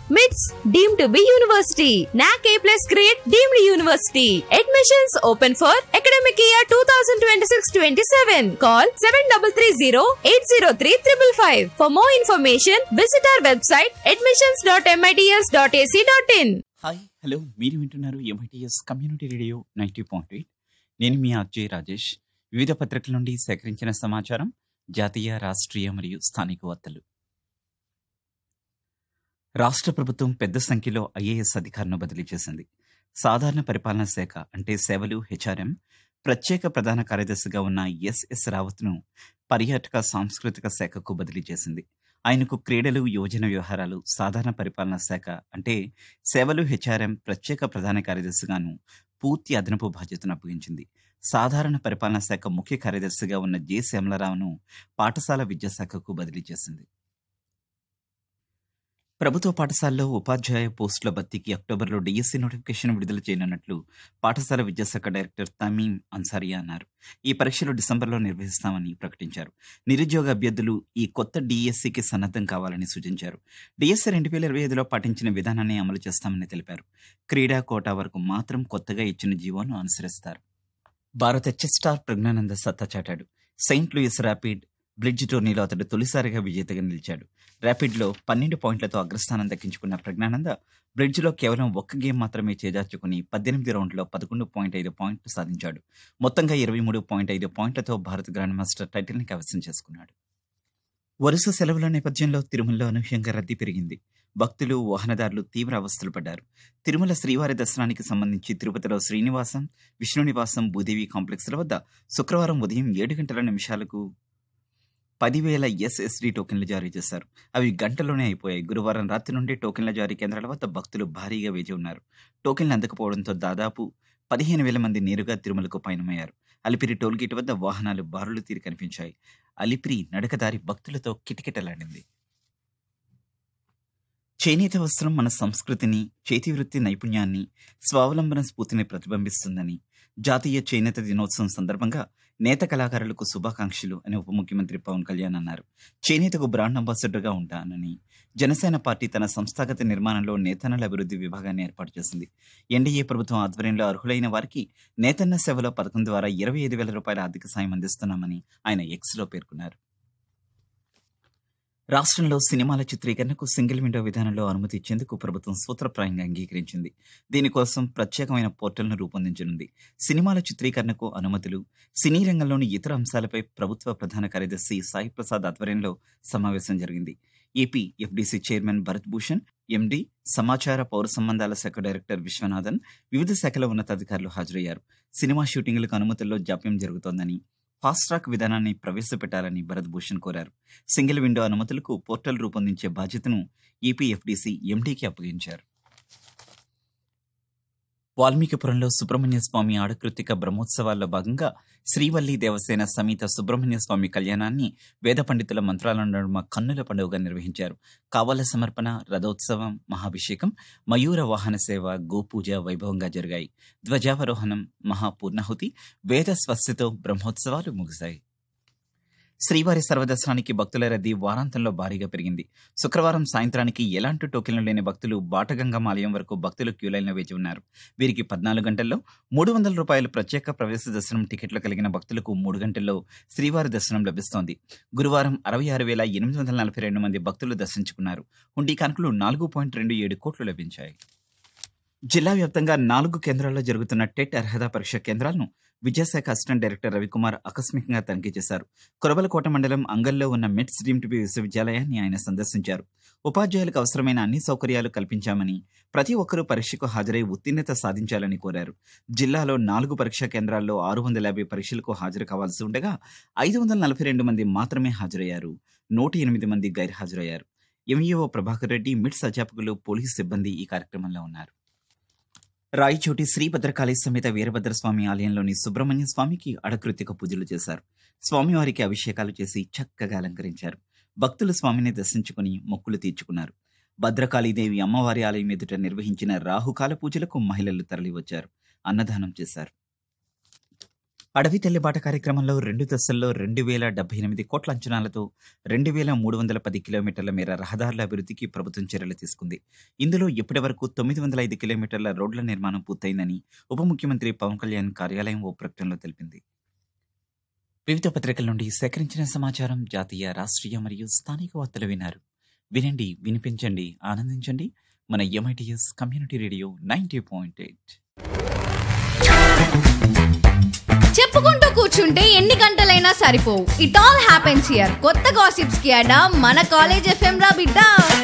MITS deemed to be university. NAC A plus grade deemed university. Admissions open for academic year 2026-27. Call 7330-803-555. For more information, visit our website admissions.mits.ac.in. Hi hello మీరు వింటున్నారు MITS community radio ninety point eight నేను మీ అజయ్ రాజేష్ వివిధ పత్రికల నుండి సేకరించిన సమాచారం జాతీయ రాష్ట్రీయ మరియు స్థానిక వార్తలు రాష్ట్ర ప్రభుత్వం పెద్ద సంఖ్యలో ఐఏఎస్ అధికారులను బదిలీ చేసింది సాధారణ పరిపాలనా శాఖ అంటే సేవలు హెచ్ఆర్ఎం ప్రత్యేక ప్రధాన కార్యదర్శిగా ఉన్న ఎస్ఎస్ రావత్ను పర్యాటక సాంస్కృతిక శాఖకు బదిలీ చేసింది ఆయనకు క్రీడలు యువజన వ్యవహారాలు సాధారణ పరిపాలనా శాఖ అంటే సేవలు హెచ్ఆర్ఎం ప్రత్యేక ప్రధాన కార్యదర్శిగాను పూర్తి అదనపు బాధ్యతను అప్పగించింది సాధారణ పరిపాలనా శాఖ ముఖ్య కార్యదర్శిగా ఉన్న జె శ్యామలరావును పాఠశాల విద్యాశాఖకు బదిలీ చేసింది ప్రభుత్వ పాఠశాలలో ఉపాధ్యాయ పోస్టుల భర్తీకి అక్టోబర్లో డిఎస్సి నోటిఫికేషన్ విడుదల చేయనున్నట్లు పాఠశాల విద్యాశాఖ డైరెక్టర్ తమీం అన్సారియా అన్నారు ఈ పరీక్షలు డిసెంబర్లో నిర్వహిస్తామని ప్రకటించారు నిరుద్యోగ అభ్యర్థులు ఈ కొత్త డిఎస్సికి సన్నద్ధం కావాలని సూచించారు డిఎస్సి రెండు వేల ఇరవై ఐదులో పాటించిన విధానాన్ని అమలు చేస్తామని తెలిపారు క్రీడా కోటా వరకు మాత్రం కొత్తగా ఇచ్చిన జీవోను అనుసరిస్తారు భారత చెస్ స్టార్ ప్రజ్ఞానంద సత్తా చాటాడు సెయింట్ లూయిస్ ర్యాపిడ్ బ్రిడ్జ్ టోర్నీలో అతడు తొలిసారిగా విజేతగా నిలిచాడు ర్యాపిడ్లో పన్నెండు పాయింట్లతో అగ్రస్థానం దక్కించుకున్న ప్రజ్ఞానంద బ్రిడ్జ్లో కేవలం ఒక్క గేమ్ మాత్రమే చేజార్చుకుని పద్దెనిమిది రౌండ్లో పదకొండు పాయింట్ ఐదు పాయింట్లు సాధించాడు మొత్తంగా ఇరవై మూడు పాయింట్ ఐదు పాయింట్లతో భారత గ్రాండ్ మాస్టర్ టైటిల్ని కైవసం చేసుకున్నాడు వరుస సెలవుల నేపథ్యంలో తిరుమలలో అనూహ్యంగా రద్దీ పెరిగింది భక్తులు వాహనదారులు తీవ్ర అవస్థలు పడ్డారు తిరుమల శ్రీవారి దర్శనానికి సంబంధించి తిరుపతిలో శ్రీనివాసం విష్ణు నివాసం భూదేవి కాంప్లెక్స్ల వద్ద శుక్రవారం ఉదయం ఏడు గంటల నిమిషాలకు పదివేల ఎస్ఎస్డి టోకెన్లు జారీ చేశారు అవి గంటలోనే అయిపోయాయి గురువారం రాత్రి నుండి టోకెన్ల జారీ కేంద్రాల వద్ద భక్తులు భారీగా వేచి ఉన్నారు టోకెన్లు అందకపోవడంతో దాదాపు పదిహేను వేల మంది నేరుగా తిరుమలకు పయనమయ్యారు అలిపిరి టోల్గేట్ వద్ద వాహనాలు బారులు తీరి కనిపించాయి అలిపిరి నడకదారి భక్తులతో కిటకిటలాడింది చేనేత వస్త్రం మన సంస్కృతిని చేతివృత్తి నైపుణ్యాన్ని స్వావలంబన స్ఫూర్తిని ప్రతిబింబిస్తుందని జాతీయ చేనేత దినోత్సవం సందర్భంగా నేత కళాకారులకు శుభాకాంక్షలు అని ఉప ముఖ్యమంత్రి పవన్ కళ్యాణ్ అన్నారు చేనేతకు బ్రాండ్ అంబాసిడర్గా ఉంటానని జనసేన పార్టీ తన సంస్థాగత నిర్మాణంలో నేతన్నల అభివృద్ధి విభాగాన్ని ఏర్పాటు చేసింది ఎన్డీఏ ప్రభుత్వం ఆధ్వర్యంలో అర్హులైన వారికి నేతన్న సేవల పథకం ద్వారా ఇరవై ఐదు వేల రూపాయల ఆర్థిక సాయం అందిస్తున్నామని ఆయన ఎక్స్లో పేర్కొన్నారు రాష్ట్రంలో సినిమాల చిత్రీకరణకు సింగిల్ విండో విధానంలో అనుమతి ఇచ్చేందుకు ప్రభుత్వం సూత్రప్రాయంగా అంగీకరించింది దీనికోసం ప్రత్యేకమైన పోర్టల్ను రూపొందించనుంది సినిమాల చిత్రీకరణకు అనుమతులు సినీ రంగంలోని ఇతర అంశాలపై ప్రభుత్వ ప్రధాన కార్యదర్శి సాయి ప్రసాద్ ఆధ్వర్యంలో సమావేశం జరిగింది AP FDC chairman Bharat Bhushan MD సమాచార పౌర సంబంధాల శాఖ డైరెక్టర్ విశ్వనాథన్ వివిధ శాఖల ఉన్నతాధికారులు హాజరయ్యారు సినిమా షూటింగ్లకు అనుమతుల్లో జాప్యం జరుగుతోందని ఫాస్ట్ ట్రాక్ విధానాన్ని ప్రవేశపెట్టాలని భరత్ భూషణ్ కోరారు సింగిల్ విండో అనుమతులకు పోర్టల్ రూపొందించే బాధ్యతను ఈపీఎఫ్డీసీ ఎండీకి అప్పగించారు వాల్మీకిపురంలో సుబ్రహ్మణ్య స్వామి ఆడకృతిక బ్రహ్మోత్సవాల్లో భాగంగా శ్రీవల్లి దేవసేన సమేత సుబ్రహ్మణ్య స్వామి కళ్యాణాన్ని వేద పండితుల మంత్రాల నడుమ కన్నుల పండుగగా నిర్వహించారు కావల సమర్పణ రథోత్సవం మహాభిషేకం మయూర వాహన సేవ గోపూజ వైభవంగా జరిగాయి ధ్వజావరోహణం మహాపూర్ణాహుతి వేద స్వస్తితో బ్రహ్మోత్సవాలు ముగిశాయి శ్రీవారి సర్వదర్శనానికి భక్తుల రద్దీ వారాంతంలో భారీగా పెరిగింది శుక్రవారం సాయంత్రానికి ఎలాంటి టోకెన్లు లేని భక్తులు బాటగంగం ఆలయం వరకు భక్తులు క్యూలైన్లో వేచి ఉన్నారు వీరికి పద్నాలుగు గంటల్లో మూడు వందల రూపాయలు ప్రత్యేక ప్రవేశ దర్శనం టికెట్లు కలిగిన భక్తులకు మూడు గంటల్లో శ్రీవారి దర్శనం లభిస్తోంది గురువారం అరవై ఆరు వేల ఎనిమిది వందల నలభై రెండు మంది భక్తులు దర్శించుకున్నారు హుండీ కానుకలు నాలుగు పాయింట్ రెండు ఏడు కోట్లు లభించాయి జిల్లా వ్యాప్తంగా నాలుగు కేంద్రాల్లో జరుగుతున్న టెట్ అర్హత పరీక్ష కేంద్రాలను విద్యాశాఖ అసిస్టెంట్ డైరెక్టర్ రవికుమార్ ఆకస్మికంగా తనిఖీ చేశారు కొరబలకోట మండలం అంగల్లో ఉన్న మెట్స్ డీమ్డ్ విశ్వవిద్యాలయాన్ని ఆయన సందర్శించారు ఉపాధ్యాయులకు అవసరమైన అన్ని సౌకర్యాలు కల్పించామని ప్రతి ఒక్కరూ పరీక్షకు హాజరై ఉత్తీర్ణత సాధించాలని కోరారు జిల్లాలో నాలుగు పరీక్షా కేంద్రాల్లో ఆరు వందల యాభై పరీక్షలకు హాజరు కావాల్సి ఉండగా ఐదు వందల నలభై రెండు మంది మాత్రమే హాజరయ్యారు నూట ఎనిమిది మంది గైర్హాజరయ్యారు ఎంఈఓ ప్రభాకర్ రెడ్డి మిట్స్ అధ్యాపకులు పోలీసు సిబ్బంది ఈ కార్యక్రమంలో ఉన్నారు రాయచోటి శ్రీ భద్రకాళి సమేత వీరభద్రస్వామి ఆలయంలోని సుబ్రహ్మణ్య స్వామికి అడకృతిక పూజలు చేశారు స్వామివారికి అభిషేకాలు చేసి చక్కగా అలంకరించారు భక్తులు స్వామిని దర్శించుకుని మొక్కులు తీర్చుకున్నారు భద్రకాళీదేవి అమ్మవారి ఆలయం ఎదుట నిర్వహించిన రాహుకాల పూజలకు మహిళలు తరలివచ్చారు అన్నదానం చేశారు అడవి తెల్లబాట కార్యక్రమంలో రెండు దశల్లో రెండు వేల డెబ్బై ఎనిమిది కోట్ల అంచనాలతో రెండు వేల మూడు వందల పది కిలోమీటర్ల మేర రహదారుల అభివృద్ధికి ప్రభుత్వం చర్యలు తీసుకుంది ఇందులో ఇప్పటి వరకు తొమ్మిది వందల ఐదు కిలోమీటర్ల రోడ్ల నిర్మాణం పూర్తయిందని ఉప ముఖ్యమంత్రి పవన్ కళ్యాణ్ కార్యాలయం ఓ ప్రకటనలో తెలిపింది వివిధ పత్రికల నుండి సేకరించిన సమాచారం జాతీయ రాష్ట్రీయ మరియు స్థానిక వార్తలు విన్నారు వినండి వినిపించండి ఆనందించండి మన MITS community radio ninety point eight చెప్పుకుంటూ కూర్చుంటే ఎన్ని గంటలైనా సరిపోవు ఇట్ ఆల్ హ్యాపెన్స్ హియర్ కొత్త గాసిప్స్ కి అడా మన కాలేజ్ ఎఫ్ఎం రా బిడ్డ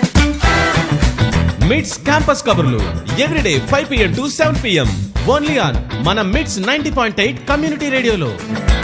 మిడ్స్ క్యాంపస్ కబుర్లు everyday five PM to seven PM only on మన MITS ninety point eight community రేడియోలో